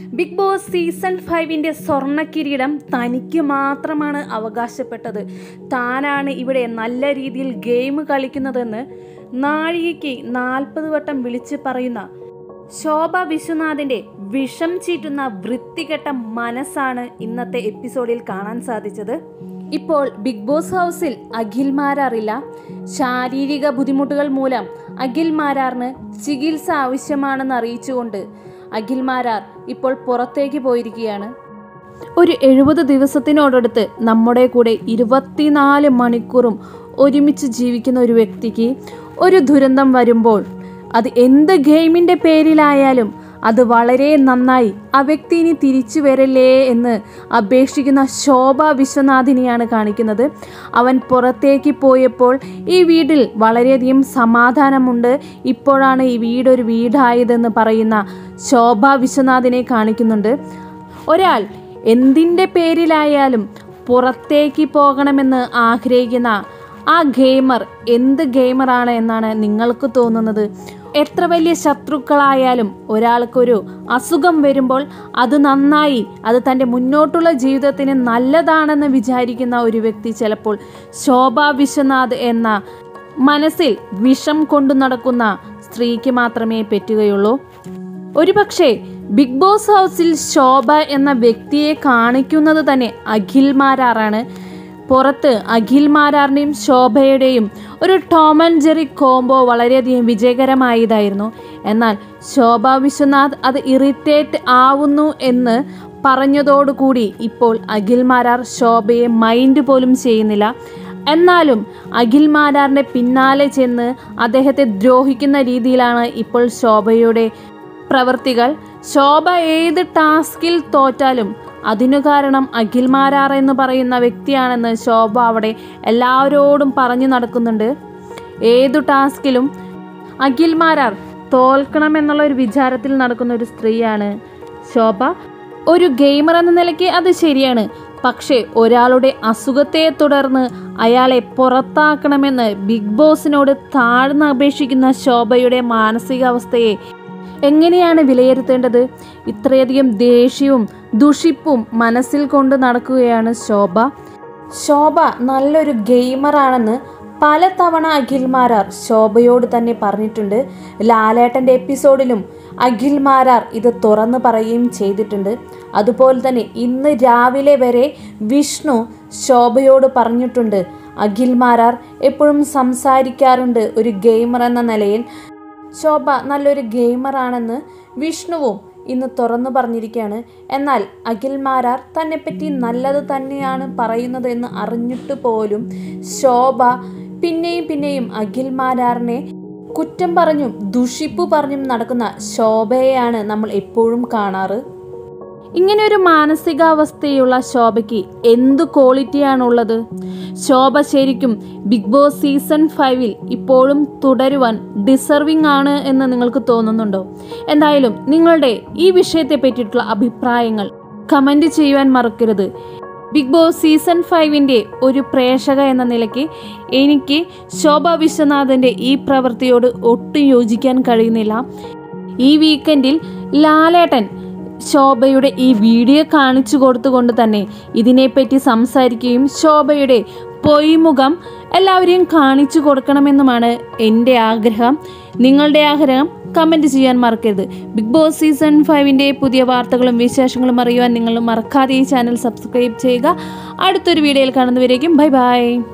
big boss season ഫൈവിൻ്റെ സ്വർണ്ണക്കിരീടം തനിക്ക് മാത്രമാണ് അവകാശപ്പെട്ടത് താനാണ് ഇവിടെ നല്ല രീതിയിൽ ഗെയിം കളിക്കുന്നതെന്ന് നാഴികയ്ക്ക് നാൽപ്പത് വട്ടം വിളിച്ച് പറയുന്ന ശോഭ വിശ്വനാഥിൻ്റെ വിഷം ചീറ്റുന്ന വൃത്തികെട്ട മനസ്സാണ് ഇന്നത്തെ എപ്പിസോഡിൽ കാണാൻ സാധിച്ചത് ഇപ്പോൾ ബിഗ് ബോസ് ഹൗസിൽ അഖിൽ മാരാറില്ല ശാരീരിക ബുദ്ധിമുട്ടുകൾ മൂലം അഖിൽ മാരാറിന് ചികിത്സ ആവശ്യമാണെന്ന് അറിയിച്ചുകൊണ്ട് അഖിൽ മാരാർ ഇപ്പോൾ പുറത്തേക്ക് പോയിരിക്കുകയാണ് ഒരു എഴുപത് ദിവസത്തിനോടടുത്ത് നമ്മുടെ കൂടെ ഇരുപത്തിനാല് മണിക്കൂറും ഒരുമിച്ച് ജീവിക്കുന്ന ഒരു വ്യക്തിക്ക് ഒരു ദുരന്തം വരുമ്പോൾ അത് എന്ത് ഗെയിമിൻ്റെ പേരിലായാലും അത് വളരെ നന്നായി ആ വ്യക്തി ഇനി തിരിച്ചു വരല്ലേ എന്ന് അപേക്ഷിക്കുന്ന ശോഭ വിശ്വനാഥിനെയാണ് കാണിക്കുന്നത് അവൻ പുറത്തേക്ക് പോയപ്പോൾ ഈ വീട്ടിൽ വളരെയധികം സമാധാനമുണ്ട് ഇപ്പോഴാണ് ഈ വീടൊരു വീടായതെന്ന് പറയുന്ന ശോഭ വിശ്വനാഥിനെ കാണിക്കുന്നുണ്ട് ഒരാൾ എന്തിൻ്റെ പേരിലായാലും പുറത്തേക്ക് പോകണമെന്ന് ആഗ്രഹിക്കുന്ന ആ ഗെയിമർ എന്ത് ഗെയിമറാണ് എന്നാണ് നിങ്ങൾക്ക് തോന്നുന്നത് എത്ര വലിയ ശത്രുക്കളായാലും ഒരാൾക്കൊരു അസുഖം വരുമ്പോൾ അത് നന്നായി അത് തൻ്റെ മുന്നോട്ടുള്ള ജീവിതത്തിന് നല്ലതാണെന്ന് വിചാരിക്കുന്ന ഒരു വ്യക്തി ചിലപ്പോൾ ശോഭ വിശ്വനാഥ് എന്ന മനസ്സിൽ വിഷം കൊണ്ടു നടക്കുന്ന സ്ത്രീക്ക് മാത്രമേ പറ്റുകയുള്ളൂ ഒരുപക്ഷെ ബിഗ് ബോസ് ഹൗസിൽ ശോഭ എന്ന വ്യക്തിയെ കാണിക്കുന്നത് തന്നെ അഖിൽ മാരാറാണ് പുറത്ത് അഖിൽ മാരാറിൻ്റെയും ശോഭയുടെയും ഒരു ടോം ആൻഡ് ജെറി കോംബോ വളരെയധികം വിജയകരമായതായിരുന്നു എന്നാൽ ശോഭ വിശ്വനാഥ് അത് ഇറിറ്റേറ്റ് ആവുന്നു എന്ന് പറഞ്ഞതോടുകൂടി ഇപ്പോൾ അഖിൽ മാരാർ ശോഭയെ മൈൻഡ് പോലും ചെയ്യുന്നില്ല എന്നാലും അഖിൽ മാരാറിൻ്റെ പിന്നാലെ ചെന്ന് അദ്ദേഹത്തെ ദ്രോഹിക്കുന്ന രീതിയിലാണ് ഇപ്പോൾ ശോഭയുടെ പ്രവൃത്തികൾ ശോഭ ഏത് ടാസ്കിൽ തോറ്റാലും അതിനു കാരണം അഖിൽ മാരാർ എന്ന് പറയുന്ന വ്യക്തിയാണെന്ന് ശോഭ അവിടെ എല്ലാവരോടും പറഞ്ഞു നടക്കുന്നുണ്ട് ഏതു ടാസ്കിലും അഖിൽ മാരാർ തോൽക്കണമെന്നുള്ള ഒരു വിചാരത്തിൽ നടക്കുന്ന ഒരു സ്ത്രീയാണ് ശോഭ ഒരു ഗെയിമർ എന്ന നിലയ്ക്ക് അത് ശരിയാണ് പക്ഷേ ഒരാളുടെ അസുഖത്തെ തുടർന്ന് അയാളെ പുറത്താക്കണമെന്ന് ബിഗ് ബോസിനോട് താഴ്ന്ന് അപേക്ഷിക്കുന്ന ശോഭയുടെ മാനസികാവസ്ഥയെ എങ്ങനെയാണ് വിലയിരുത്തേണ്ടത് ഇത്രയധികം ദേഷ്യവും ദുഷിപ്പും മനസ്സിൽ കൊണ്ട് നടക്കുകയാണ് ശോഭ ശോഭ നല്ലൊരു ഗെയിമറാണെന്ന് പലതവണ അഖിൽ മാരാർ ശോഭയോട് തന്നെ പറഞ്ഞിട്ടുണ്ട് ലാലേട്ടൻ്റെ എപ്പിസോഡിലും അഖിൽ മാരാർ ഇത് തുറന്നു പറയുകയും ചെയ്തിട്ടുണ്ട് അതുപോലെ തന്നെ ഇന്ന് രാവിലെ വരെ വിഷ്ണു ശോഭയോട് പറഞ്ഞിട്ടുണ്ട് അഖിൽ മാരാർ എപ്പോഴും സംസാരിക്കാറുണ്ട് ഒരു ഗെയിമർ എന്ന നിലയിൽ ശോഭ നല്ലൊരു ഗെയിമറാണെന്ന് വിഷ്ണുവും ഇന്ന് തുറന്നു പറഞ്ഞിരിക്കുകയാണ് എന്നാൽ അഖിൽ മാരാർ തന്നെപ്പറ്റി നല്ലത് തന്നെയാണ് പറയുന്നത് എന്ന് അറിഞ്ഞിട്ട് പോലും ശോഭ പിന്നെയും പിന്നെയും അഖിൽ മാരാറിനെ കുറ്റം പറഞ്ഞും ദുഷിപ്പ് പറഞ്ഞും നടക്കുന്ന ശോഭയെയാണ് നമ്മൾ എപ്പോഴും കാണാറ് ഇങ്ങനെ ഒരു മാനസികാവസ്ഥയുള്ള ശോഭയ്ക്ക് എന്ത് ക്വാളിറ്റിയാണുള്ളത് ശോഭ ശരിക്കും ബിഗ് ബോസ് സീസൺ ഫൈവിൽ ഇപ്പോഴും തുടരുവാൻ ഡിസർവിംഗ് ആണ് എന്ന് നിങ്ങൾക്ക് തോന്നുന്നുണ്ടോ എന്തായാലും നിങ്ങളുടെ ഈ വിഷയത്തെ പറ്റിയിട്ടുള്ള അഭിപ്രായങ്ങൾ കമൻറ്റ് ചെയ്യുവാൻ മറക്കരുത് ബിഗ് ബോസ് സീസൺ ഫൈവിൻ്റെ ഒരു പ്രേക്ഷക എന്ന നിലയ്ക്ക് എനിക്ക് ശോഭ വിശ്വനാഥൻ്റെ ഈ പ്രവൃത്തിയോട് ഒട്ടും യോജിക്കാൻ കഴിയുന്നില്ല ഈ വീക്കെൻഡിൽ ലാലേട്ടൻ ശോഭയുടെ ഈ വീഡിയോ കാണിച്ചു കൊടുത്തുകൊണ്ട് തന്നെ ഇതിനെപ്പറ്റി സംസാരിക്കുകയും ശോഭയുടെ പൊയ്മുഖം എല്ലാവരെയും കാണിച്ചു കൊടുക്കണമെന്നുമാണ് എൻ്റെ ആഗ്രഹം നിങ്ങളുടെ ആഗ്രഹം കമൻറ്റ് ചെയ്യാൻ മറക്കരുത് ബിഗ് ബോസ് സീസൺ ഫൈവിൻ്റെ പുതിയ വാർത്തകളും വിശേഷങ്ങളും അറിയുവാൻ നിങ്ങൾ മറക്കാതെ ഈ ചാനൽ സബ്സ്ക്രൈബ് ചെയ്യുക അടുത്തൊരു വീഡിയോയിൽ കാണുന്നവരേക്കും ബൈ ബൈ